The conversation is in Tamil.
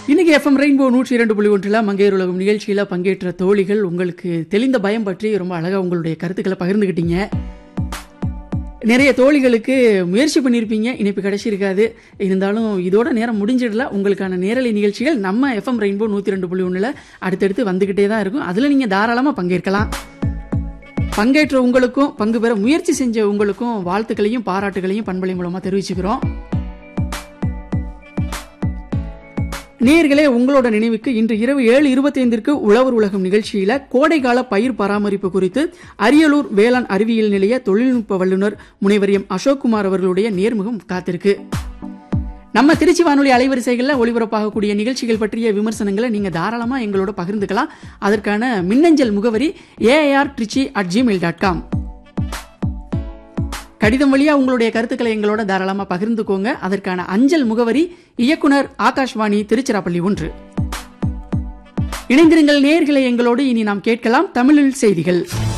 இன்னைக்கு எஃப்எம் ரெயின்போ நூற்றி இரண்டு புள்ளி ஒன்றில் மங்கையர் உலகம் நிகழ்ச்சியில் பங்கேற்ற தோழிகள் உங்களுக்கு தெளிந்த பயம் பற்றி ரொம்ப அழகாக உங்களுடைய கருத்துக்களை பகிர்ந்துக்கிட்டீங்க நிறைய தோழிகளுக்கு முயற்சி பண்ணியிருப்பீங்க இனிப்பு கிடைச்சிருக்காது இருந்தாலும் இதோட நேரம் முடிஞ்சிடல உங்களுக்கான நேரலை நிகழ்ச்சிகள் நம்ம எஃப்எம் ரெயின்போ நூற்றி ரெண்டு புள்ளி ஒன்றில் அடுத்தடுத்து வந்துக்கிட்டே தான் இருக்கும் அதில் நீங்கள் தாராளமாக பங்கேற்கலாம் பங்கேற்ற உங்களுக்கும் பங்கு பெற முயற்சி செஞ்ச உங்களுக்கும் வாழ்த்துக்களையும் பாராட்டுகளையும் பண்பலை மூலமாக தெரிவிச்சுக்கிறோம் நேர்களே உங்களோட நினைவுக்கு இன்று இரவு ஏழு இருபத்தைந்திற்கு உழவர் உலகம் நிகழ்ச்சியில கோடைகால பயிர் பராமரிப்பு குறித்து அரியலூர் வேளாண் அறிவியல் நிலைய தொழில்நுட்ப வல்லுநர் முனைவர் எம் அசோக்குமார் அவர்களுடைய நேர்முகம் காத்திருக்கு நம்ம திருச்சி வானொலி அலைவரிசைகளில் ஒளிபரப்பாகக்கூடிய நிகழ்ச்சிகள் பற்றிய விமர்சனங்களை நீங்க தாராளமா எங்களோட பகிர்ந்துக்கலாம் அதற்கான மின்னஞ்சல் முகவரி A R Trichy at Gmail dot com கடிதம் வழியா உங்களுடைய கருத்துக்களை எங்களோட தாராளமா பகிர்ந்துக்கோங்க அதற்கான அஞ்சல் முகவரி இயக்குனர் ஆகாஷ்வாணி திருச்சிராப்பள்ளி ஒன்று இணைந்திருங்கள் நேர்களை எங்களோடு இனி நாம் கேட்கலாம் தமிழில் செய்திகள்